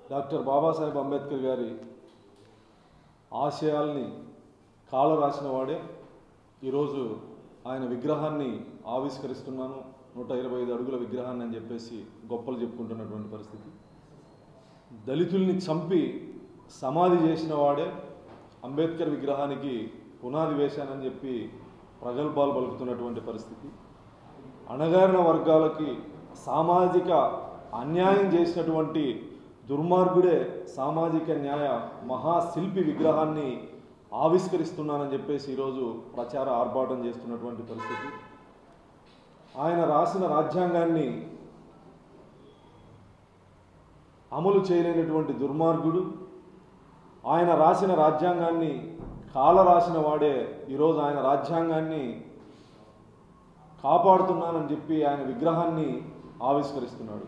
doctor Babasaheb Ambedkar గారి ఆశయాల్ని కాల రాసిన వాడే ఈరోజు ఆయన విగ్రహాన్ని ఆవిష్కరిస్తున్నాను నూట ఇరవై ఐదు అడుగుల విగ్రహాన్ని అని చెప్పేసి గొప్పలు చెప్పుకుంటున్నటువంటి పరిస్థితి దళితుల్ని చంపి సమాధి చేసిన వాడే అంబేద్కర్ విగ్రహానికి పునాది వేశానని చెప్పి ప్రగల్భాలు పలుకుతున్నటువంటి పరిస్థితి అణగారిన వర్గాలకి సామాజిక అన్యాయం చేసినటువంటి దుర్మార్గుడే సామాజిక న్యాయ మహాశిల్పి విగ్రహాన్ని ఆవిష్కరిస్తున్నానని చెప్పేసి ఈరోజు ప్రచార ఆర్భాటం చేస్తున్నటువంటి పరిస్థితి ఆయన రాసిన రాజ్యాంగాన్ని అమలు చేయలేనటువంటి దుర్మార్గుడు ఆయన రాసిన రాజ్యాంగాన్ని కాల రాసిన వాడే ఈరోజు ఆయన రాజ్యాంగాన్ని కాపాడుతున్నానని చెప్పి ఆయన విగ్రహాన్ని ఆవిష్కరిస్తున్నాడు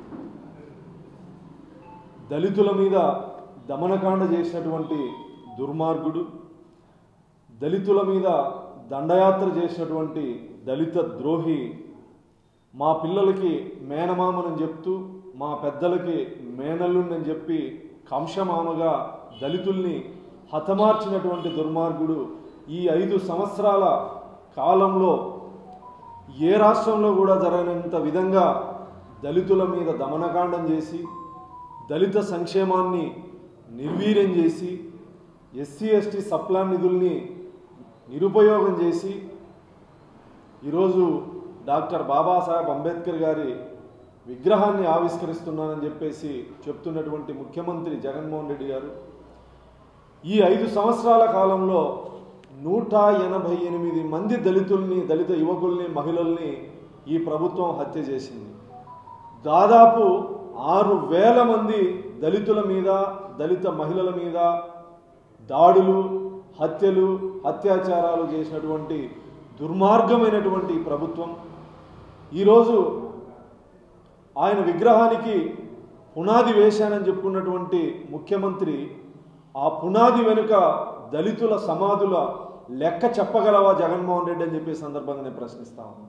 దళితుల మీద దమనకాండ చేసినటువంటి దుర్మార్గుడు దళితుల మీద దండయాత్ర చేసినటువంటి దళిత ద్రోహి మా పిల్లలకి మేనమామనని చెప్తూ మా పెద్దలకి మేనల్లుండని చెప్పి కంశమామగా దళితుల్ని హతమార్చినటువంటి దుర్మార్గుడు ఈ ఐదు సంవత్సరాల కాలంలో ఏ రాష్ట్రంలో కూడా జరగనంత విధంగా దళితుల మీద దమనకాండం చేసి దళిత సంక్షేమాన్ని నిర్వీర్యం చేసి ఎస్సీ ఎస్టీ సప్లాన్ నిధుల్ని నిరుపయోగం చేసి ఈరోజు డాక్టర్ బాబాసాహెబ్ అంబేద్కర్ గారి విగ్రహాన్ని ఆవిష్కరిస్తున్నానని చెప్పేసి చెప్తున్నటువంటి ముఖ్యమంత్రి జగన్మోహన్ రెడ్డి గారు ఈ ఐదు సంవత్సరాల కాలంలో నూట ఎనభై ఎనిమిది మంది దళితుల్ని దళిత యువకుల్ని మహిళల్ని ఈ ప్రభుత్వం హత్య చేసింది దాదాపు ఆరు వేల మంది దళితుల మీద దళిత మహిళల మీద దాడులు హత్యలు అత్యాచారాలు చేసినటువంటి దుర్మార్గమైనటువంటి ప్రభుత్వం ఈరోజు ఆయన విగ్రహానికి పునాది వేశానని చెప్పుకున్నటువంటి ముఖ్యమంత్రి ఆ పునాది వెనుక దళితుల సమాధుల లెక్క చెప్పగలవా జగన్మోహన్ రెడ్డి అని చెప్పే సందర్భంగా నేను ప్రశ్నిస్తా ఉన్నా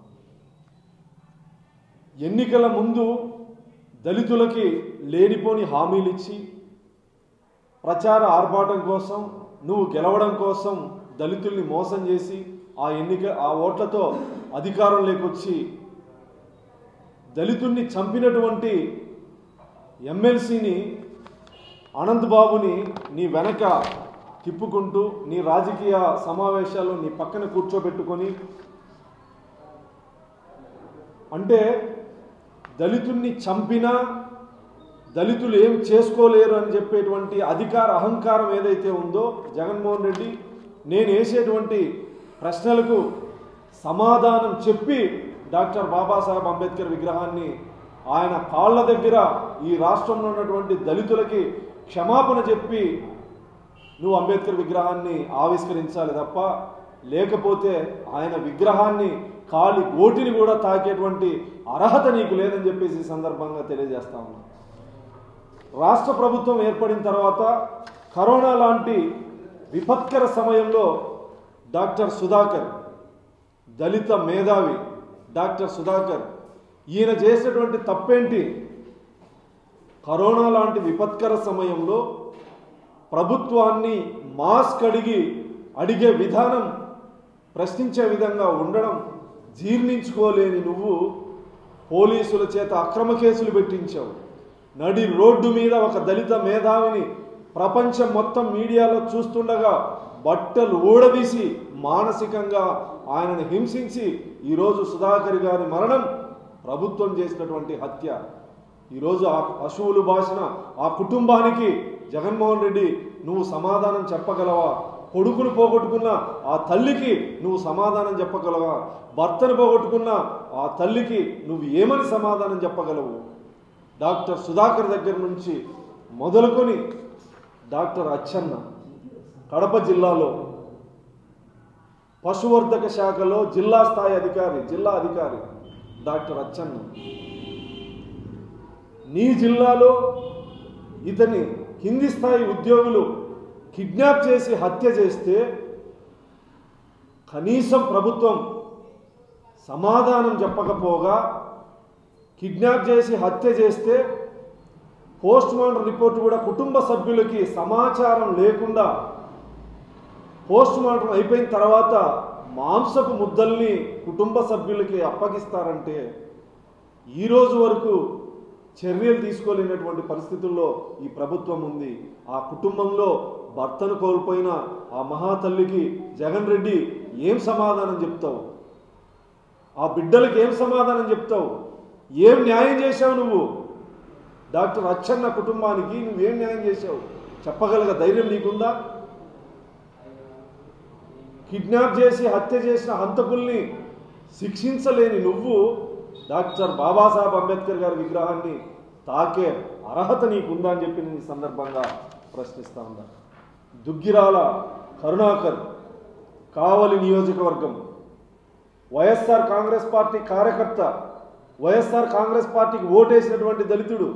ఎన్నికల ముందు దళితులకి లేనిపోని హామీలు ఇచ్చి ప్రచార ఆర్భాటం కోసం నువ్వు గెలవడం కోసం దళితుల్ని మోసం చేసి ఆ ఎన్నిక ఆ ఓట్లతో అధికారంలోకి వచ్చి దళితుల్ని చంపినటువంటి ఎమ్మెల్సీని అనంత్ బాబుని నీ వెనక తిప్పుకుంటూ నీ రాజకీయ సమావేశాల్లో నీ పక్కన కూర్చోబెట్టుకొని అంటే దళితుల్ని చంపినా దళితులు ఏం చేసుకోలేరు అని చెప్పేటువంటి అధికార అహంకారం ఏదైతే ఉందో జగన్మోహన్ రెడ్డి నేను వేసేటువంటి ప్రశ్నలకు సమాధానం చెప్పి డాక్టర్ బాబాసాహెబ్ అంబేద్కర్ విగ్రహాన్ని ఆయన కాళ్ళ దగ్గర ఈ రాష్ట్రంలో ఉన్నటువంటి దళితులకి క్షమాపణ చెప్పి నువ్వు అంబేద్కర్ విగ్రహాన్ని ఆవిష్కరించాలి తప్ప లేకపోతే ఆయన విగ్రహాన్ని కాలి ఓటిని కూడా తాకేటువంటి అర్హత నీకు లేదని చెప్పేసి ఈ సందర్భంగా తెలియజేస్తా ఉన్నా రాష్ట్ర ప్రభుత్వం ఏర్పడిన తర్వాత కరోనా లాంటి విపత్కర సమయంలో డాక్టర్ సుధాకర్ దళిత మేధావి డాక్టర్ సుధాకర్ ఈయన చేసినటువంటి తప్పేంటి కరోనా లాంటి విపత్కర సమయంలో ప్రభుత్వాన్ని మాస్క్ అడిగి అడిగే విధానం ప్రశ్నించే విధంగా ఉండడం జీర్ణించుకోలేని నువ్వు పోలీసుల చేత అక్రమ కేసులు పెట్టించావు నడి రోడ్డు మీద ఒక దళిత మేధావిని ప్రపంచం మొత్తం మీడియాలో చూస్తుండగా బట్టలు ఊడదీసి మానసికంగా ఆయనను హింసించి ఈరోజు సుధాకర్ గారి మరణం ప్రభుత్వం చేసినటువంటి హత్య ఈరోజు ఆ పశువులు బాసిన ఆ కుటుంబానికి జగన్మోహన్ రెడ్డి నువ్వు సమాధానం చెప్పగలవా కొడుకును పోగొట్టుకున్న ఆ తల్లికి నువ్వు సమాధానం చెప్పగలవా భర్తను పోగొట్టుకున్న ఆ తల్లికి నువ్వు ఏమని సమాధానం చెప్పగలవు డాక్టర్ సుధాకర్ దగ్గర నుంచి మొదలుకొని డాక్టర్ అచ్చన్న కడప జిల్లాలో పశువర్ధక శాఖలో జిల్లా స్థాయి అధికారి జిల్లా అధికారి డాక్టర్ అచ్చన్న నీ జిల్లాలో ఇతని కింది స్థాయి ఉద్యోగులు కిడ్నాప్ చేసి హత్య చేస్తే కనీసం ప్రభుత్వం సమాధానం చెప్పకపోగా కిడ్నాప్ చేసి హత్య చేస్తే పోస్ట్ మార్టం రిపోర్ట్ కూడా కుటుంబ సభ్యులకి సమాచారం లేకుండా పోస్ట్ మార్టం అయిపోయిన తర్వాత మాంసపు ముద్దల్ని కుటుంబ సభ్యులకి అప్పగిస్తారంటే ఈ రోజు వరకు చర్యలు తీసుకోలేనటువంటి పరిస్థితుల్లో ఈ ప్రభుత్వం ఉంది ఆ కుటుంబంలో భర్తను కోల్పోయిన ఆ మహాతల్లికి జగన్ రెడ్డి ఏం సమాధానం చెప్తావు ఆ బిడ్డలకి ఏం సమాధానం చెప్తావు ఏం న్యాయం చేశావు నువ్వు డాక్టర్ అచ్చన్న కుటుంబానికి నువ్వేం న్యాయం చేశావు చెప్పగలగ ధైర్యం నీకుందా కిడ్నాప్ చేసి హత్య చేసిన హంతకుల్ని శిక్షించలేని నువ్వు డాక్టర్ బాబాసాహెబ్ అంబేద్కర్ గారి విగ్రహాన్ని తాకే అర్హత నీకుందా అని చెప్పి నేను ఈ సందర్భంగా ప్రశ్నిస్తా ఉన్నా దుగ్గిరాల కరుణాకర్ కావలి నియోజకవర్గం వైఎస్ఆర్ కాంగ్రెస్ పార్టీ కార్యకర్త వైఎస్ఆర్ కాంగ్రెస్ పార్టీకి ఓటేసినటువంటి దళితుడు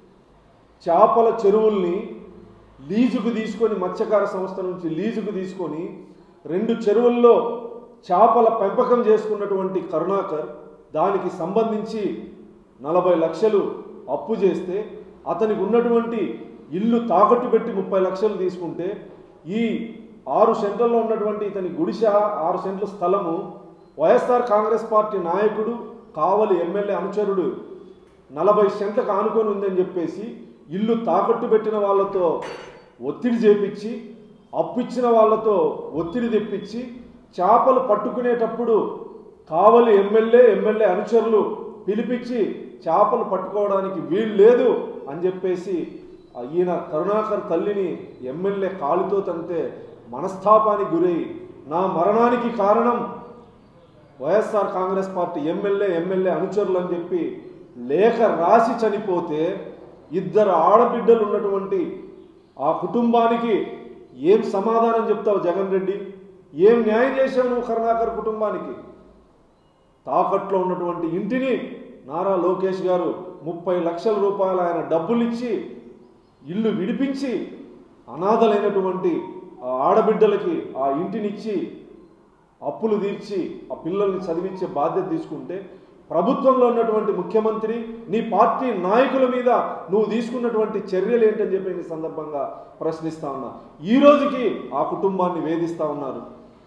చేపల చెరువుల్ని లీజుకు తీసుకొని మత్స్యకార సంస్థ నుంచి లీజుకు తీసుకొని రెండు చెరువుల్లో చేపల పెంపకం చేసుకున్నటువంటి కరుణాకర్ దానికి సంబంధించి నలభై లక్షలు అప్పు చేస్తే అతనికి ఉన్నటువంటి ఇల్లు తాకట్టు పెట్టి ముప్పై లక్షలు తీసుకుంటే ఈ ఆరు సెంట్లలో ఉన్నటువంటి ఇతని గుడిసె ఆరు సెంట్ల స్థలము వైఎస్ఆర్ కాంగ్రెస్ పార్టీ నాయకుడు కావలి ఎమ్మెల్యే అనుచరుడు నలభై సెంట్లకు ఆనుకొని ఉందని చెప్పేసి ఇల్లు తాకట్టు పెట్టిన వాళ్ళతో ఒత్తిడి చేపించి అప్పిచ్చిన వాళ్ళతో ఒత్తిడి తెప్పించి చేపలు పట్టుకునేటప్పుడు కావలి ఎమ్మెల్యే ఎమ్మెల్యే అనుచరులు పిలిపించి చేపలు పట్టుకోవడానికి వీలు లేదు అని చెప్పేసి ఆ ఈయన కరుణాకర్ తల్లిని ఎమ్మెల్యే కాలుతో తంతే మనస్తాపానికి గురై నా మరణానికి కారణం YSR Congress party MLA MLA అనుచరులు అని చెప్పి లేఖ రాసి చనిపోతే ఇద్దరు ఆడబిడ్డలు ఉన్నటువంటి ఆ కుటుంబానికి ఏం సమాధానం చెప్తావు జగన్ రెడ్డి ఏం న్యాయం చేశావు నువ్వు కరుణాకర్ కుటుంబానికి తాకట్లో ఉన్నటువంటి ఇంటిని నారా లోకేష్ గారు ముప్పై లక్షల రూపాయలు ఆయన డబ్బులు ఇచ్చి ఇల్లు విడిపించి అనాథలైనటువంటి ఆ ఆడబిడ్డలకి ఆ ఇంటినిచ్చి అప్పులు తీర్చి ఆ పిల్లల్ని చదివించే బాధ్యత తీసుకుంటే ప్రభుత్వంలో ఉన్నటువంటి ముఖ్యమంత్రి నీ పార్టీ నాయకుల మీద నువ్వు తీసుకున్నటువంటి చర్యలు ఏంటని చెప్పి నేను ఈ సందర్భంగా ప్రశ్నిస్తా ఉన్నా ఈ రోజుకి ఆ కుటుంబాన్ని వేధిస్తా ఉన్నారు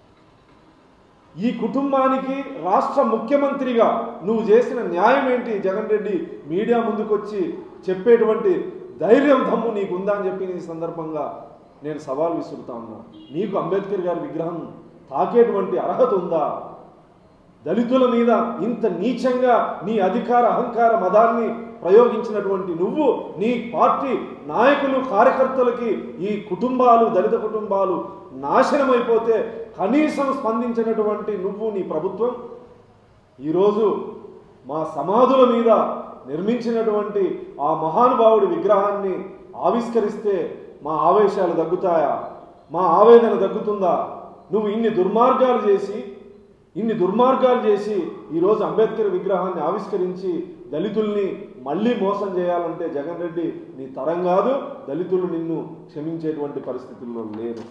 ఈ కుటుంబానికి రాష్ట్ర ముఖ్యమంత్రిగా నువ్వు చేసిన న్యాయం ఏంటి జగన్ రెడ్డి మీడియా ముందుకొచ్చి చెప్పేటువంటి ధైర్యం దమ్ము నీకు ఉందా అని చెప్పి ఈ సందర్భంగా నేను సవాల్ విసురుతా ఉన్నా నీకు అంబేద్కర్ గారి విగ్రహం తాకేటువంటి అర్హత ఉందా దళితుల మీద ఇంత నీచంగా నీ అధికార అహంకార మదాన్ని ప్రయోగించినటువంటి నువ్వు నీ పార్టీ నాయకులు కార్యకర్తలకి ఈ కుటుంబాలు దళిత కుటుంబాలు నాశనమైపోతే కనీసం స్పందించినటువంటి నువ్వు నీ ప్రభుత్వం ఈరోజు మా సమాధుల మీద నిర్మించినటువంటి ఆ మహానుభావుడి విగ్రహాన్ని ఆవిష్కరిస్తే మా ఆవేశాలు తగ్గుతాయా మా ఆవేదన తగ్గుతుందా నువ్వు ఇన్ని దుర్మార్గాలు చేసి ఇన్ని దుర్మార్గాలు చేసి ఈరోజు అంబేద్కర్ విగ్రహాన్ని ఆవిష్కరించి దళితుల్ని మళ్ళీ మోసం చేయాలంటే జగన్ రెడ్డి నీ తరం కాదు దళితులు నిన్ను క్షమించేటువంటి పరిస్థితుల్లో లేరు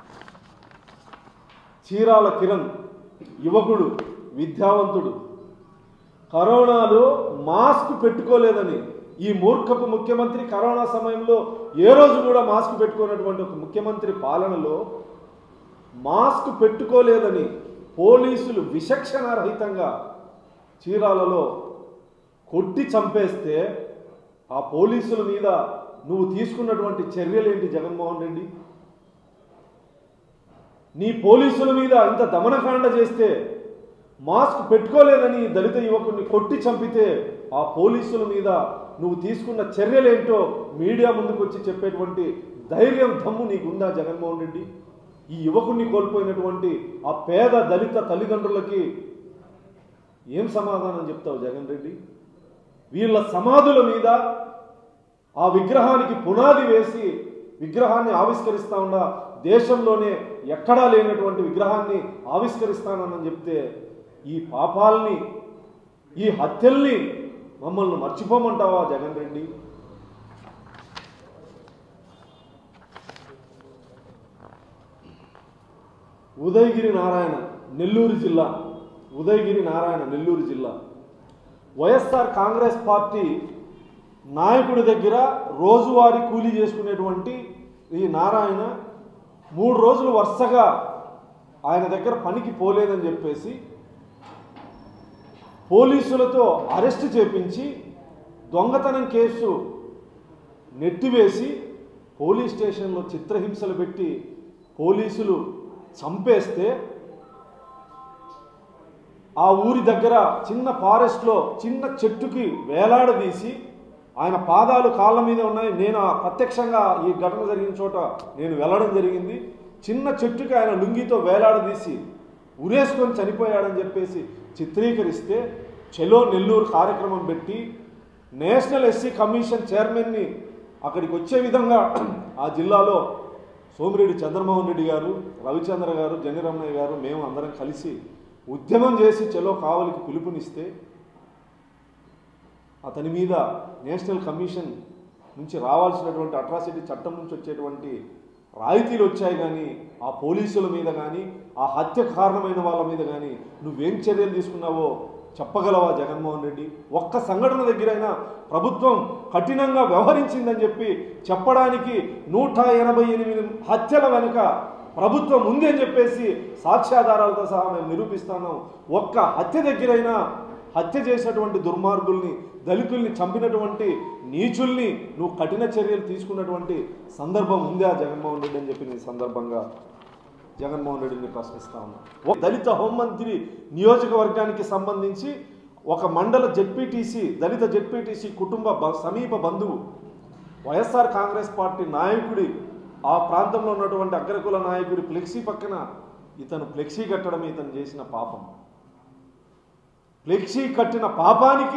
చీరాల కిరణ్ యువకుడు విద్యావంతుడు కరోనాలో మాస్క్ పెట్టుకోలేదని ఈ మూర్ఖపు ముఖ్యమంత్రి కరోనా సమయంలో ఏ రోజు కూడా మాస్క్ పెట్టుకున్నటువంటి ఒక ముఖ్యమంత్రి పాలనలో మాస్క్ పెట్టుకోలేదని పోలీసులు విచక్షణారహితంగా చీరాలలో కొట్టి చంపేస్తే ఆ పోలీసుల మీద నువ్వు తీసుకున్నటువంటి చర్యలేంటి జగన్మోహన్ రెడ్డి నీ పోలీసుల మీద ఇంత దమనకాండ చేస్తే మాస్క్ పెట్టుకోలేదని దళిత యువకుడిని కొట్టి చంపితే ఆ పోలీసుల మీద నువ్వు తీసుకున్న చర్యలేంటో మీడియా ముందుకు వచ్చి చెప్పేటువంటి ధైర్యం దమ్ము నీకుందా జగన్మోహన్ రెడ్డి ఈ యువకుడిని కోల్పోయినటువంటి ఆ పేద దళిత తల్లిదండ్రులకి ఏం సమాధానం చెప్తావు జగన్ రెడ్డి వీళ్ళ సమాధుల మీద ఆ విగ్రహానికి పునాది వేసి విగ్రహాన్ని ఆవిష్కరిస్తా ఉన్నా దేశంలోనే ఎక్కడా లేనటువంటి విగ్రహాన్ని ఆవిష్కరిస్తానని చెప్తే ఈ పాపాల్ని ఈ హత్యల్ని మమ్మల్ని మర్చిపోమంటావా జగన్ రెడ్డి ఉదయగిరి నారాయణ నెల్లూరు జిల్లా ఉదయగిరి నారాయణ నెల్లూరు జిల్లా వైఎస్ఆర్ కాంగ్రెస్ పార్టీ నాయకుడి దగ్గర రోజువారీ కూలీ చేసుకునేటువంటి ఈ నారాయణ మూడు రోజులు వరుసగా ఆయన దగ్గర పనికి పోలేదని చెప్పేసి పోలీసులతో అరెస్ట్ చేపించి దొంగతనం కేసు నెట్టివేసి పోలీస్ స్టేషన్లో చిత్రహింసలు పెట్టి పోలీసులు చంపేస్తే ఆ ఊరి దగ్గర చిన్న ఫారెస్ట్లో చిన్న చెట్టుకి వేలాడదీసి ఆయన పాదాలు కాళ్ళ మీద ఉన్నాయి నేను ఆ ప్రత్యక్షంగా ఈ ఘటన జరిగిన చోట నేను వెళ్ళడం జరిగింది చిన్న చెట్టుకి ఆయన లుంగితో వేలాడదీసి ఉరేసుకొని చనిపోయాడని చెప్పేసి చిత్రీకరిస్తే చెలో నెల్లూరు కార్యక్రమం పెట్టి నేషనల్ ఎస్సీ కమిషన్ చైర్మన్ని అక్కడికి వచ్చే విధంగా ఆ జిల్లాలో సోమిరెడ్డి చంద్రమోహన్ రెడ్డి గారు రవిచంద్ర గారు జంగరమణయ్య గారు మేము అందరం కలిసి ఉద్యమం చేసి చెలో కావలికి పిలుపునిస్తే అతని మీద నేషనల్ కమిషన్ నుంచి రావాల్సినటువంటి అట్రాసిటీ చట్టం నుంచి వచ్చేటువంటి రాయితీలు వచ్చాయి కానీ ఆ పోలీసుల మీద కానీ ఆ హత్యకు కారణమైన వాళ్ళ మీద కానీ నువ్వేం చర్యలు తీసుకున్నావో చెప్పగలవా జగన్మోహన్ రెడ్డి ఒక్క సంఘటన దగ్గరైనా ప్రభుత్వం కఠినంగా వ్యవహరించిందని చెప్పి చెప్పడానికి నూట ఎనభై ఎనిమిది హత్యల వెనుక ప్రభుత్వం ఉంది అని చెప్పేసి సాక్ష్యాధారాలతో సహా మేము నిరూపిస్తాను ఒక్క హత్య దగ్గరైనా హత్య చేసినటువంటి దుర్మార్గుల్ని దళితుల్ని చంపినటువంటి నీచుల్ని నువ్వు కఠిన చర్యలు తీసుకున్నటువంటి సందర్భం ఉందా జగన్మోహన్ రెడ్డి అని చెప్పి నేను ఈ సందర్భంగా జగన్మోహన్ రెడ్డిని ప్రశ్నిస్తా ఉన్నా ఒక దళిత హోంమంత్రి నియోజకవర్గానికి సంబంధించి ఒక మండల జెడ్పీటీసీ దళిత జెడ్పీటీసీ కుటుంబ బ- సమీప బంధువు వైఎస్ఆర్ కాంగ్రెస్ పార్టీ నాయకుడి ఆ ప్రాంతంలో ఉన్నటువంటి అగ్రకుల నాయకుడి ఫ్లెక్సీ పక్కన ఇతను ఫ్లెక్సీ కట్టడం ఇతను చేసిన పాపం ఫ్లెక్సీ కట్టిన పాపానికి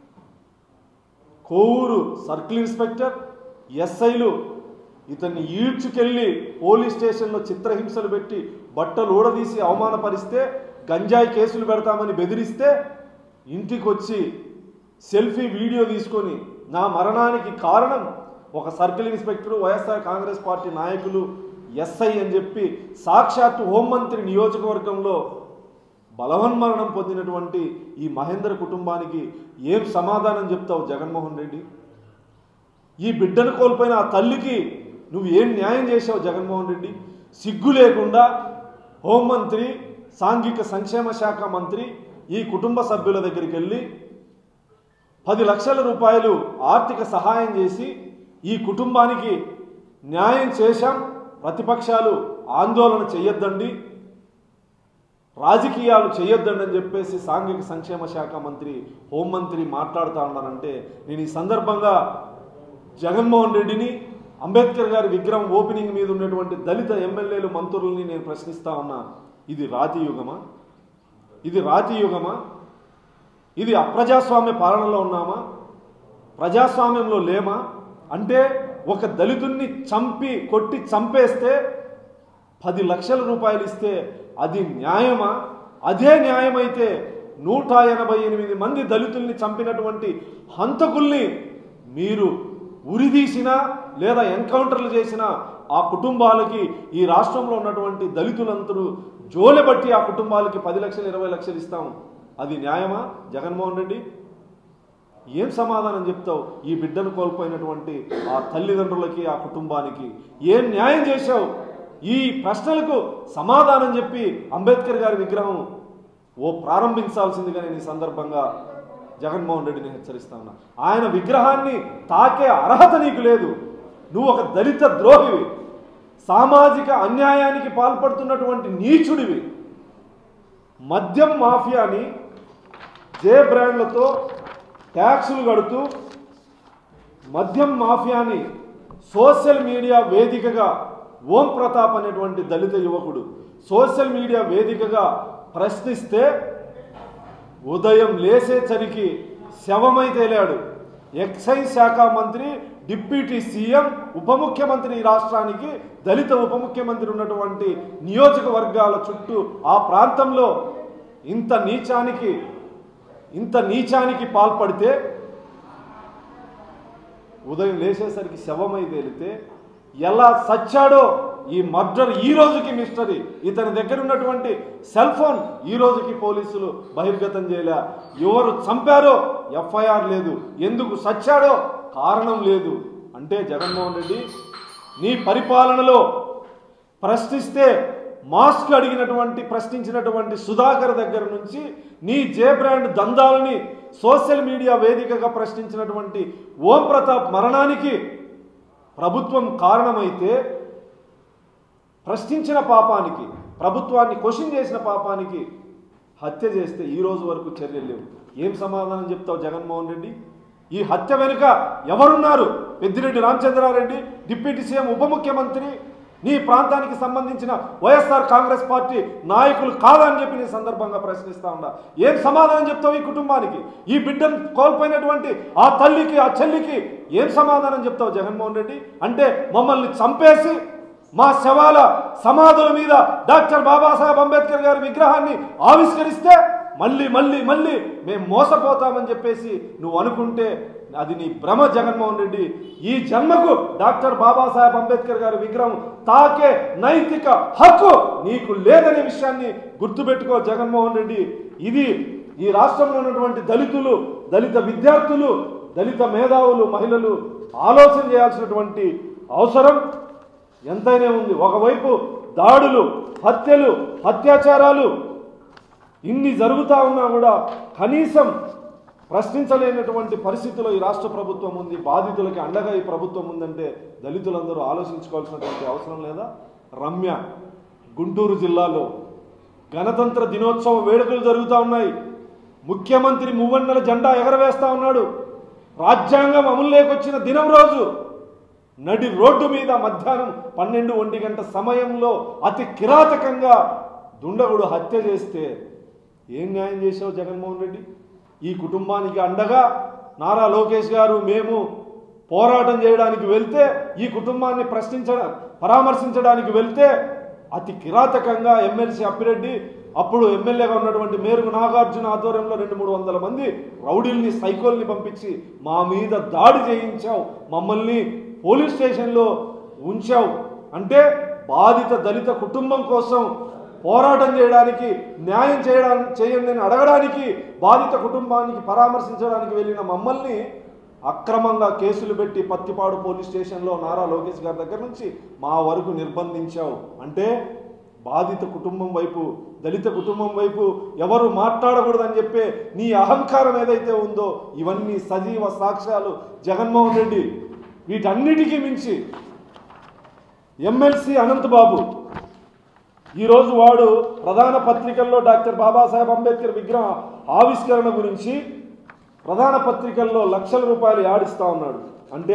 కోవూరు సర్కిల్ ఇన్స్పెక్టర్ ఎస్ఐలు ఇతన్ని ఈడ్చుకెళ్ళి పోలీస్ స్టేషన్లో చిత్రహింసలు పెట్టి బట్టలు ఊడదీసి అవమానపరిస్తే గంజాయి కేసులు పెడతామని బెదిరిస్తే ఇంటికి వచ్చి సెల్ఫీ వీడియో తీసుకొని నా మరణానికి కారణం ఒక circle inspector YSR Congress party నాయకులు ఎస్ఐ అని చెప్పి సాక్షాత్తు హోంమంత్రి నియోజకవర్గంలో బలవన్మరణం పొందినటువంటి ఈ మహేందర్ కుటుంబానికి ఏం సమాధానం చెప్తావు జగన్మోహన్ రెడ్డి ఈ బిడ్డను కోల్పోయిన ఆ తల్లికి నువ్వు ఏం న్యాయం చేశావు జగన్మోహన్ రెడ్డి సిగ్గు లేకుండా హోంమంత్రి సాంఘిక సంక్షేమ శాఖ మంత్రి ఈ కుటుంబ సభ్యుల దగ్గరికి వెళ్ళి పది లక్షల రూపాయలు ఆర్థిక సహాయం చేసి ఈ కుటుంబానికి న్యాయం చేశాం ప్రతిపక్షాలు ఆందోళన చెయ్యొద్దండి రాజకీయాలు చేయొద్దండి అని చెప్పేసి సాంఘిక సంక్షేమ శాఖ మంత్రి హోంమంత్రి మాట్లాడుతూ ఉన్నారంటే నేను ఈ సందర్భంగా జగన్మోహన్ రెడ్డిని అంబేద్కర్ గారి విగ్రహం ఓపెనింగ్ మీద ఉన్నటువంటి దళిత ఎమ్మెల్యేలు మంత్రుల్ని నేను ప్రశ్నిస్తా ఉన్నా ఇది రాతి యుగమా ఇది రాతి యుగమా ఇది అప్రజాస్వామ్య పాలనలో ఉన్నామా ప్రజాస్వామ్యంలో లేమా అంటే ఒక దళితుణ్ణి చంపి కొట్టి చంపేస్తే పది లక్షల రూపాయలు ఇస్తే అది న్యాయమా అదే న్యాయమైతే నూట ఎనభై ఎనిమిది మంది దళితుల్ని చంపినటువంటి హంతకుల్ని మీరు ఉరిదీసినా లేదా ఎన్కౌంటర్లు చేసినా ఆ కుటుంబాలకి ఈ రాష్ట్రంలో ఉన్నటువంటి దళితులందరూ జోలెబట్టి ఆ కుటుంబాలకి పది లక్షలు ఇరవై లక్షలు ఇస్తాం అది న్యాయమా జగన్మోహన్ రెడ్డి ఏం సమాధానం చెప్తావు ఈ బిడ్డను కోల్పోయినటువంటి ఆ తల్లిదండ్రులకి ఆ కుటుంబానికి ఏం న్యాయం చేశావు ఈ ప్రశ్నలకు సమాధానం చెప్పి అంబేద్కర్ గారి విగ్రహం ఓ ప్రారంభించాల్సిందిగా నేను ఈ సందర్భంగా జగన్మోహన్ రెడ్డిని హెచ్చరిస్తా ఉన్నా ఆయన విగ్రహాన్ని తాకే అర్హత నీకు లేదు నువ్వు ఒక దళిత ద్రోహివి సామాజిక అన్యాయానికి పాల్పడుతున్నటువంటి నీచుడివి మద్యం మాఫియాని జే బ్రాండ్లతో ట్యాక్సులు కడుతూ మద్యం మాఫియాని సోషల్ మీడియా వేదికగా ఓం ప్రతాప్ అనేటువంటి దళిత యువకుడు సోషల్ మీడియా వేదికగా ప్రశ్నిస్తే ఉదయం లేసేసరికి శవమై తేలాడు ఎక్సైజ్ శాఖ మంత్రి డిప్యూటీ సీఎం ఉప ముఖ్యమంత్రి ఈ రాష్ట్రానికి దళిత ఉప ముఖ్యమంత్రి ఉన్నటువంటి నియోజకవర్గాల చుట్టూ ఆ ప్రాంతంలో ఇంత నీచానికి ఇంత నీచానికి పాల్పడితే ఉదయం లేచేసరికి శవమై తేలితే ఎలా సచ్చాడో ఈ మర్డర్ ఈ రోజుకి మిస్టరీ ఇతని దగ్గర ఉన్నటువంటి సెల్ ఫోన్ ఈ రోజుకి పోలీసులు బహిర్గతం చేయలే ఎవరు చంపారో ఎఫ్ఐఆర్ లేదు ఎందుకు సచ్చాడో కారణం లేదు అంటే జగన్మోహన్ రెడ్డి నీ పరిపాలనలో ప్రశ్నిస్తే మాస్క్ అడిగినటువంటి ప్రశ్నించినటువంటి సుధాకర్ దగ్గర నుంచి నీ జే బ్రాండ్ దందాలని సోషల్ మీడియా వేదికగా ప్రశ్నించినటువంటి ఓం ప్రతాప్ మరణానికి ప్రభుత్వం కారణమైతే ప్రశ్నించిన పాపానికి ప్రభుత్వాన్ని క్వశ్చన్ చేసిన పాపానికి హత్య చేస్తే ఈ రోజు వరకు చర్యలు లేవు ఏం సమాధానం చెప్తావు జగన్మోహన్ రెడ్డి ఈ హత్య వెనుక ఎవరున్నారు పెద్దిరెడ్డి రామచంద్రారెడ్డి డిప్యూటీ సీఎం ఉప ముఖ్యమంత్రి నీ ప్రాంతానికి సంబంధించిన వైఎస్ఆర్ కాంగ్రెస్ పార్టీ నాయకులు కాదని చెప్పి నీ సందర్భంగా ప్రశ్నిస్తా ఉండా ఏం సమాధానం చెప్తావు ఈ కుటుంబానికి ఈ బిడ్డను కోల్పోయినటువంటి ఆ తల్లికి ఆ చెల్లికి ఏం సమాధానం చెప్తావు జగన్మోహన్ రెడ్డి అంటే మమ్మల్ని చంపేసి మా శవాల సమాధుల మీద డాక్టర్ బాబాసాహెబ్ అంబేద్కర్ గారి విగ్రహాన్ని ఆవిష్కరిస్తే మళ్ళీ మళ్ళీ మళ్ళీ మేము మోసపోతామని చెప్పేసి నువ్వు అనుకుంటే అది నీ భ్రమ జగన్మోహన్ రెడ్డి ఈ జన్మకు డాక్టర్ బాబాసాహెబ్ అంబేద్కర్ గారి విగ్రహం తాకే నైతిక హక్కు నీకు లేదనే విషయాన్ని గుర్తుపెట్టుకో జగన్మోహన్ రెడ్డి ఇది ఈ రాష్ట్రంలో ఉన్నటువంటి దళితులు దళిత విద్యార్థులు దళిత మేధావులు మహిళలు ఆలోచన చేయాల్సినటువంటి అవసరం ఎంతైనా ఉంది ఒకవైపు దాడులు హత్యలు అత్యాచారాలు ఇన్ని జరుగుతూ ఉన్నా కూడా కనీసం ప్రశ్నించలేనటువంటి పరిస్థితిలో ఈ రాష్ట్ర ప్రభుత్వం ఉంది బాధితులకి అండగా ఈ ప్రభుత్వం ఉందంటే దళితులందరూ ఆలోచించుకోవాల్సినటువంటి అవసరం లేదా రమ్య గుంటూరు జిల్లాలో గణతంత్ర దినోత్సవ వేడుకలు జరుగుతూ ఉన్నాయి ముఖ్యమంత్రి మువ్వన్నెల జెండా ఎగరవేస్తా ఉన్నాడు రాజ్యాంగం అమలులోకి వచ్చిన దినం రోజు నడి రోడ్డు మీద మధ్యాహ్నం పన్నెండు ఒంటి గంట సమయంలో అతి కిరాతకంగా దుండగుడు హత్య చేస్తే ఏం న్యాయం చేశావు జగన్మోహన్ రెడ్డి ఈ కుటుంబానికి అండగా నారా లోకేష్ గారు మేము పోరాటం చేయడానికి వెళ్తే ఈ కుటుంబాన్ని ప్రశ్నించడం పరామర్శించడానికి వెళ్తే అతి కిరాతకంగా ఎమ్మెల్సీ అప్పిరెడ్డి అప్పుడు ఎమ్మెల్యేగా ఉన్నటువంటి మేరుగు నాగార్జున ఆధ్వర్యంలో రెండు మూడు వందల మంది రౌడీల్ని సైకోల్ని పంపించి మా మీద దాడి చేయించావు మమ్మల్ని పోలీస్ స్టేషన్లో ఉంచావు అంటే బాధిత దళిత కుటుంబం కోసం పోరాటం చేయడానికి న్యాయం చేయడానికి చేయండి అని అడగడానికి బాధిత కుటుంబానికి పరామర్శించడానికి వెళ్ళిన మమ్మల్ని అక్రమంగా కేసులు పెట్టి పత్తిపాడు పోలీస్ స్టేషన్లో నారా లోకేష్ గారి దగ్గర నుంచి మా వరకు నిర్బంధించావు అంటే బాధిత కుటుంబం వైపు దళిత కుటుంబం వైపు ఎవరు మాట్లాడకూడదని చెప్పే నీ అహంకారం ఏదైతే ఉందో ఇవన్నీ సజీవ సాక్ష్యాలు జగన్మోహన్ రెడ్డి వీటన్నిటికీ మించి ఎమ్మెల్సీ అనంతబాబు ఈరోజు వాడు ప్రధాన పత్రికల్లో డాక్టర్ బాబాసాహెబ్ అంబేద్కర్ విగ్రహ ఆవిష్కరణ గురించి ప్రధాన పత్రికల్లో లక్షల రూపాయలు ఆడిస్తా ఉన్నాడు అంటే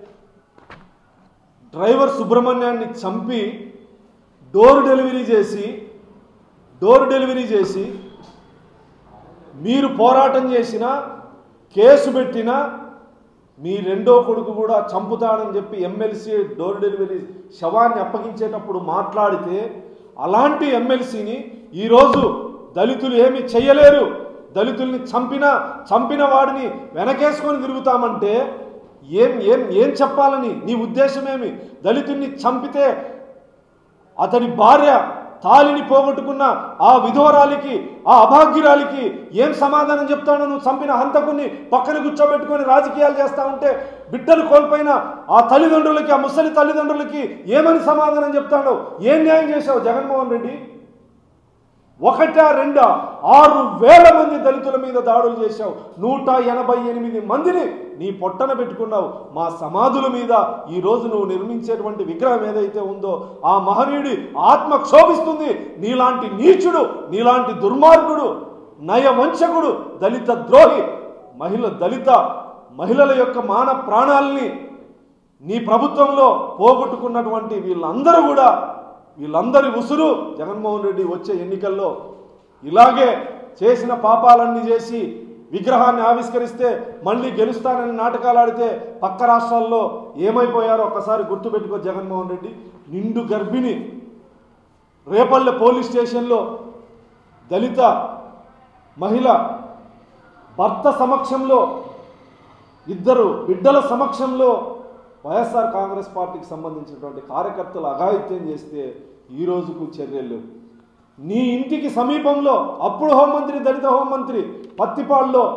డ్రైవర్ సుబ్రహ్మణ్యాన్ని చంపి డోర్ డెలివరీ చేసి డోర్ డెలివరీ చేసి మీరు పోరాటం చేసిన కేసు పెట్టిన మీ రెండో కొడుకు కూడా చంపుతాడని చెప్పి ఎమ్మెల్సీ డోర్ డెలివరీ శవాన్ని అప్పగించేటప్పుడు మాట్లాడితే అలాంటి ఎమ్మెల్సీని ఈరోజు దళితులు ఏమి చెయ్యలేరు దళితుల్ని చంపిన చంపిన వాడిని వెనకేసుకొని తిరుగుతామంటే ఏం ఏం ఏం చెప్పాలని నీ ఉద్దేశమేమి దళితుల్ని చంపితే అతని భార్య తాలిని పోగొట్టుకున్న ఆ విధవరాలికి ఆ అభాగ్యురాలికి ఏం సమాధానం చెప్తాడో నువ్వు చంపిన హంతకుని పక్కన కూర్చోబెట్టుకొని రాజకీయాలు చేస్తా ఉంటే బిడ్డలు కోల్పోయిన ఆ తల్లిదండ్రులకి ఆ ముసలి తల్లిదండ్రులకి ఏమని సమాధానం చెప్తాడో ఏం న్యాయం చేశావు జగన్మోహన్ రెడ్డి ఒకటా రెండా ఆరు వేల మంది దళితుల మీద దాడులు చేశావు నూట ఎనభై ఎనిమిది మందిని నీ పొట్టన పెట్టుకున్నావు మా సమాధుల మీద ఈ రోజు నువ్వు నిర్మించేటువంటి విగ్రహం ఏదైతే ఉందో ఆ మహనీయుడి ఆత్మ క్షోభిస్తుంది నీలాంటి నీచుడు నీలాంటి దుర్మార్గుడు నయవంచకుడు దళిత ద్రోహి మహిళ దళిత మహిళల యొక్క మాన ప్రాణాలని నీ ప్రభుత్వంలో పోగొట్టుకున్నటువంటి వీళ్ళందరూ కూడా వీళ్ళందరి ఉసురు జగన్మోహన్ రెడ్డి వచ్చే ఎన్నికల్లో ఇలాగే చేసిన పాపాలన్నీ చేసి విగ్రహాన్ని ఆవిష్కరిస్తే మళ్ళీ గెలుస్తానని నాటకాలు ఆడితే పక్క రాష్ట్రాల్లో ఏమైపోయారో ఒక్కసారి గుర్తుపెట్టుకో జగన్మోహన్ రెడ్డి నిండు గర్భిణి రేపల్లె పోలీస్ స్టేషన్లో దళిత మహిళ భర్త సమక్షంలో ఇద్దరు బిడ్డల సమక్షంలో వైఎస్ఆర్ కాంగ్రెస్ పార్టీకి సంబంధించినటువంటి కార్యకర్తలు అఘాయిత్యం చేస్తే ఈ రోజుకు చర్యలు లేవు నీ ఇంటికి సమీపంలో అప్పుడు హోంమంత్రి దళిత హోంమంత్రి పత్తిపాడులో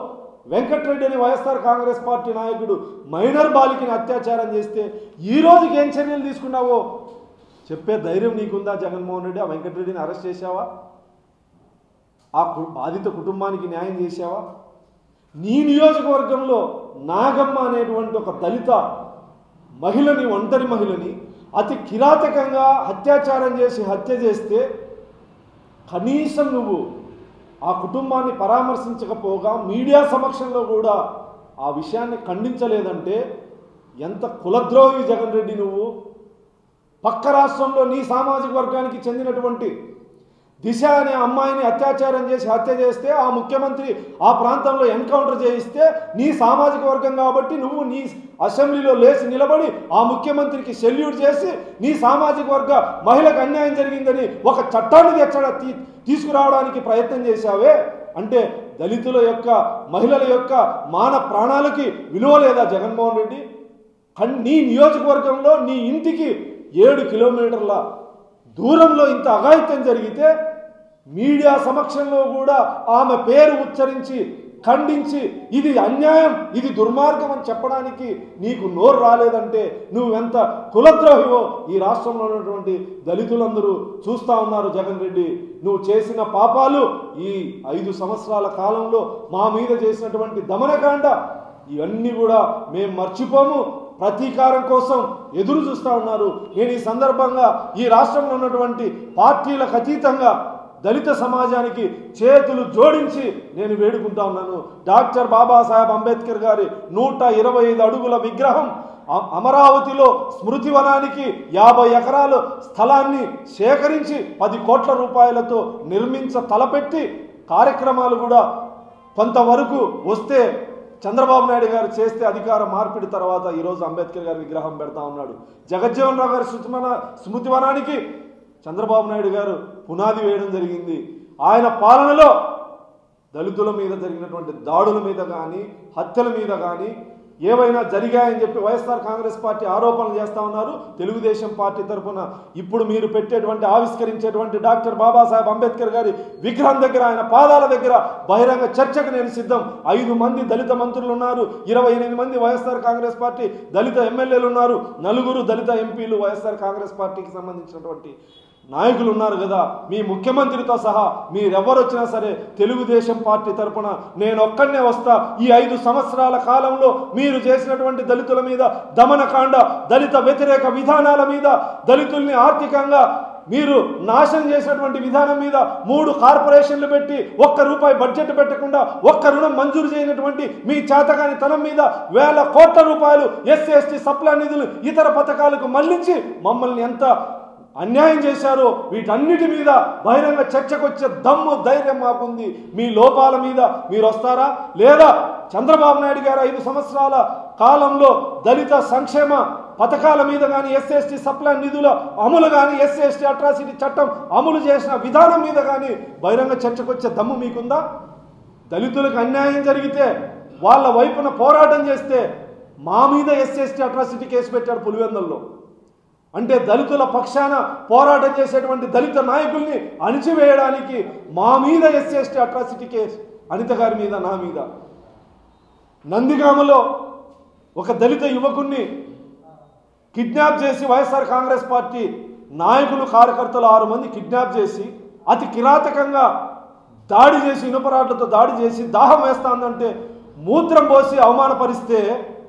వెంకటరెడ్డి అని వైఎస్ఆర్ కాంగ్రెస్ పార్టీ నాయకుడు మైనర్ బాలికని అత్యాచారం చేస్తే ఈ రోజుకి ఏం చర్యలు తీసుకున్నావో చెప్పే ధైర్యం నీకుందా జగన్మోహన్ రెడ్డి ఆ వెంకటరెడ్డిని అరెస్ట్ చేశావా ఆ కు- బాధిత కుటుంబానికి న్యాయం చేశావా నీ నియోజకవర్గంలో నాగమ్మ అనేటువంటి ఒక దళిత మహిళని ఒంటరి మహిళని అతి కిరాతకంగా అత్యాచారం చేసి హత్య చేస్తే కనీసం నువ్వు ఆ కుటుంబాన్ని పరామర్శించకపోగా మీడియా సమక్షంలో కూడా ఆ విషయాన్ని ఖండించలేదంటే ఎంత కులద్రోహి జగన్ రెడ్డి నువ్వు పక్క రాష్ట్రంలో నీ సామాజిక వర్గానికి చెందినటువంటి దిశ అనే అమ్మాయిని అత్యాచారం చేసి హత్య చేస్తే ఆ ముఖ్యమంత్రి ఆ ప్రాంతంలో ఎన్కౌంటర్ చేయిస్తే నీ సామాజిక వర్గం కాబట్టి నువ్వు నీ అసెంబ్లీలో లేచి నిలబడి ఆ ముఖ్యమంత్రికి సెల్యూట్ చేసి నీ సామాజిక వర్గ మహిళకు అన్యాయం జరిగిందని ఒక చట్టాన్ని తెచ్చడ తీ- తీసుకురావడానికి ప్రయత్నం చేశావే అంటే దళితుల యొక్క మహిళల యొక్క మాన ప్రాణాలకి విలువ లేదా జగన్మోహన్ రెడ్డి కన్- నీ నియోజకవర్గంలో నీ ఇంటికి ఏడు కిలోమీటర్ల దూరంలో ఇంత అఘాయిత్యం జరిగితే మీడియా సమక్షంలో కూడా ఆమె పేరు ఉచ్చరించి ఖండించి ఇది అన్యాయం ఇది దుర్మార్గం అని చెప్పడానికి నీకు నోరు రాలేదంటే నువ్వెంత కులద్రోహివో ఈ రాష్ట్రంలో ఉన్నటువంటి దళితులందరూ చూస్తా ఉన్నారు జగన్ రెడ్డి నువ్వు చేసిన పాపాలు ఈ ఐదు సంవత్సరాల కాలంలో మా మీద చేసినటువంటి దమనకాండ ఇవన్నీ కూడా మేము మర్చిపోము ప్రతీకారం కోసం ఎదురు చూస్తూ ఉన్నారు నేను ఈ సందర్భంగా ఈ రాష్ట్రంలో ఉన్నటువంటి పార్టీలకు అతీతంగా దళిత సమాజానికి చేతులు జోడించి నేను వేడుకుంటా ఉన్నాను డాక్టర్ బాబాసాహెబ్ అంబేద్కర్ గారి నూట ఇరవై ఐదు అడుగుల విగ్రహం అ- అమరావతిలో స్మృతి వనానికి యాభై ఎకరాలు స్థలాన్ని సేకరించి పది కోట్ల రూపాయలతో నిర్మించ తలపెట్టి కార్యక్రమాలు కూడా కొంతవరకు వస్తే చంద్రబాబు నాయుడు గారు చేస్తే అధికార మార్పిడి తర్వాత ఈరోజు అంబేద్కర్ గారి విగ్రహం పెడతా ఉన్నాడు జగజ్జీవన్ రావు గారి స్మృతివన స్మృతివనానికి చంద్రబాబు నాయుడు గారు పునాది వేయడం జరిగింది ఆయన పాలనలో దళితుల మీద జరిగినటువంటి దాడుల మీద కానీ హత్యల మీద కానీ ఏవైనా జరిగాయని చెప్పి వైఎస్ఆర్ కాంగ్రెస్ పార్టీ ఆరోపణలు చేస్తా ఉన్నారు తెలుగుదేశం పార్టీ తరఫున ఇప్పుడు మీరు పెట్టేటువంటి ఆవిష్కరించేటువంటి డాక్టర్ బాబాసాహెబ్ అంబేద్కర్ గారి విగ్రహం దగ్గర ఆయన పాదాల దగ్గర బహిరంగ చర్చకు నేను సిద్ధం ఐదు మంది దళిత మంత్రులు ఉన్నారు ఇరవై ఎనిమిది మంది వైఎస్ఆర్ కాంగ్రెస్ పార్టీ దళిత ఎమ్మెల్యేలు ఉన్నారు నలుగురు దళిత ఎంపీలు వైఎస్ఆర్ కాంగ్రెస్ పార్టీకి సంబంధించినటువంటి నాయకులు ఉన్నారు కదా మీ ముఖ్యమంత్రితో సహా మీరెవరు వచ్చినా సరే తెలుగుదేశం పార్టీ తరపున నేను ఒక్కడనే వస్తా ఈ ఐదు సంవత్సరాల కాలంలో మీరు చేసినటువంటి దళితుల మీద దమనకాండ దళిత వ్యతిరేక విధానాల మీద దళితుల్ని ఆర్థికంగా మీరు నాశనం చేసినటువంటి విధానం మీద మూడు కార్పొరేషన్లు పెట్టి ఒక్క రూపాయి బడ్జెట్ పెట్టకుండా ఒక్క రుణం మంజూరు చేయనటువంటి మీ చేతగాని తనం మీద వేల కోట్ల రూపాయలు ఎస్సీ ఎస్టీ సప్లా నిధులు ఇతర పథకాలకు మళ్లించి మమ్మల్ని ఎంత అన్యాయం చేశారో వీటన్నిటి మీద బహిరంగ చర్చకు వచ్చే దమ్ము ధైర్యం మాకుంది మీ లోపాల మీద మీరు వస్తారా లేదా చంద్రబాబు నాయుడు గారు ఐదు సంవత్సరాల కాలంలో దళిత సంక్షేమ పథకాల మీద కానీ ఎస్సీ ఎస్టీ సప్లై నిధుల అమలు కానీ ఎస్సీ ఎస్టీ అట్రాసిటీ చట్టం అమలు చేసిన విధానం మీద కానీ బహిరంగ చర్చకు వచ్చే దమ్ము మీకుందా దళితులకు అన్యాయం జరిగితే వాళ్ళ వైపున పోరాటం చేస్తే మా మీద ఎస్సీ ఎస్టీ అట్రాసిటీ కేసు పెట్టాడు పులివెందుల్లో అంటే దళితుల పక్షాన పోరాటం చేసేటువంటి దళిత నాయకుల్ని అణిచివేయడానికి మా మీద SC ST atrocity case Anitha గారి మీద నా మీద నందిగామలో ఒక దళిత యువకుణ్ణి కిడ్నాప్ చేసి వైఎస్ఆర్ కాంగ్రెస్ పార్టీ నాయకులు కార్యకర్తలు ఆరు మంది కిడ్నాప్ చేసి అతి కిరాతకంగా దాడి చేసి ఇనుపరాట్లతో దాడి చేసి దాహం వేస్తాందంటే మూత్రం పోసి అవమానపరిస్తే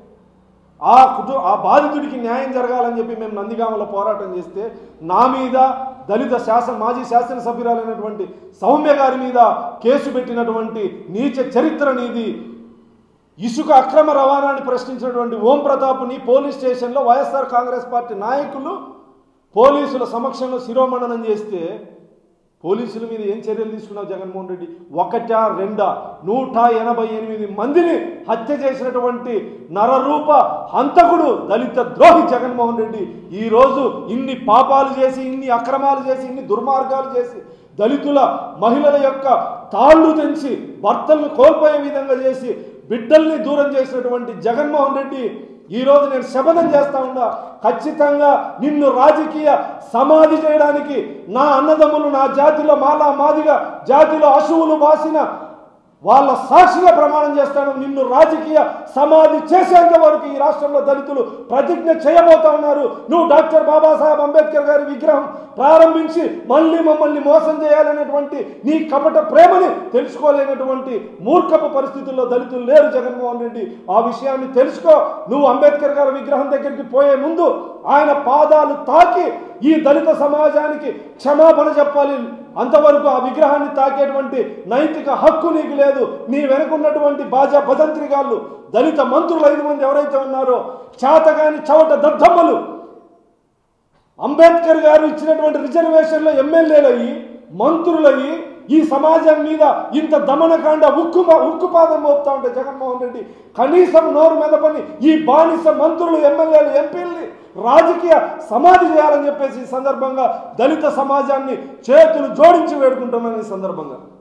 ఆ కుటు ఆ బాధితుడికి న్యాయం జరగాలని చెప్పి మేము నందిగామలో పోరాటం చేస్తే నా మీద దళిత శాసన మాజీ శాసనసభ్యురాలైనటువంటి సౌమ్య గారి మీద కేసు పెట్టినటువంటి నీచ చరిత్ర నీది ఇసుక అక్రమ రవాణాని ప్రశ్నించినటువంటి ఓం ప్రతాప్ని పోలీస్ స్టేషన్లో వైఎస్ఆర్ కాంగ్రెస్ పార్టీ నాయకులు పోలీసుల సమక్షంలో శిరోమండనం చేస్తే పోలీసుల మీద ఏం చర్యలు తీసుకున్నావు జగన్మోహన్ రెడ్డి ఒకటా రెండా నూట ఎనభై ఎనిమిది మందిని హత్య చేసినటువంటి నరరూప హంతకుడు దళిత ద్రోహి జగన్మోహన్ రెడ్డి ఈరోజు ఇన్ని పాపాలు చేసి ఇన్ని అక్రమాలు చేసి ఇన్ని దుర్మార్గాలు చేసి దళితుల మహిళల యొక్క తాళ్ళు తెంచి భర్తలను కోల్పోయే విధంగా చేసి బిడ్డల్ని దూరం చేసినటువంటి జగన్మోహన్ రెడ్డి ఈ రోజు నేను శపథం చేస్తా ఉన్నా ఖచ్చితంగా నిన్ను రాజకీయ సమాధి చేయడానికి నా అన్నదమ్ములు నా జాతిలో మాలా మాదిగా జాతిలో అశువులు బాసిన వాళ్ళ సాక్షిగా ప్రమాణం చేస్తాను నిన్ను రాజకీయ సమాధి చేసేంత వరకు ఈ రాష్ట్రంలో దళితులు ప్రతిజ్ఞ చేయబోతా ఉన్నారు నువ్వు డాక్టర్ బాబాసాహెబ్ అంబేద్కర్ గారి విగ్రహం ప్రారంభించి మళ్ళీ మమ్మల్ని మోసం చేయాలనేటువంటి నీ కపట ప్రేమని తెలుసుకోలేనటువంటి మూర్ఖపు పరిస్థితుల్లో దళితులు లేరు జగన్మోహన్ రెడ్డి ఆ విషయాన్ని తెలుసుకో నువ్వు అంబేద్కర్ గారి విగ్రహం దగ్గరికి పోయే ముందు ఆయన పాదాలు తాకి ఈ దళిత సమాజానికి క్షమాపణ చెప్పాలి అంతవరకు ఆ విగ్రహాన్ని తాకేటువంటి నైతిక హక్కు నీకు లేదు నీ వెనుకున్నటువంటి బాజా భజంత్రిగాళ్ళు దళిత మంత్రులు ఐదు మంది ఎవరైతే ఉన్నారో చేతగాని చవట దద్దమ్మలు అంబేద్కర్ గారు ఇచ్చినటువంటి రిజర్వేషన్లో ఎమ్మెల్యేలయ్యి మంత్రులయ్యి ఈ సమాజం మీద ఇంత దమనకాండ ఉక్కు ఉక్కుపాదం మోపుతా ఉంటే జగన్మోహన్ రెడ్డి కనీసం నోరు మెదపని ఈ బానిస మంత్రులు ఎమ్మెల్యేలు ఎంపీల్ని రాజకీయ సమాధి చేయాలని చెప్పేసి ఈ సందర్భంగా దళిత సమాజాన్ని చేతులు జోడించి వేడుకుంటున్నాను ఈ సందర్భంగా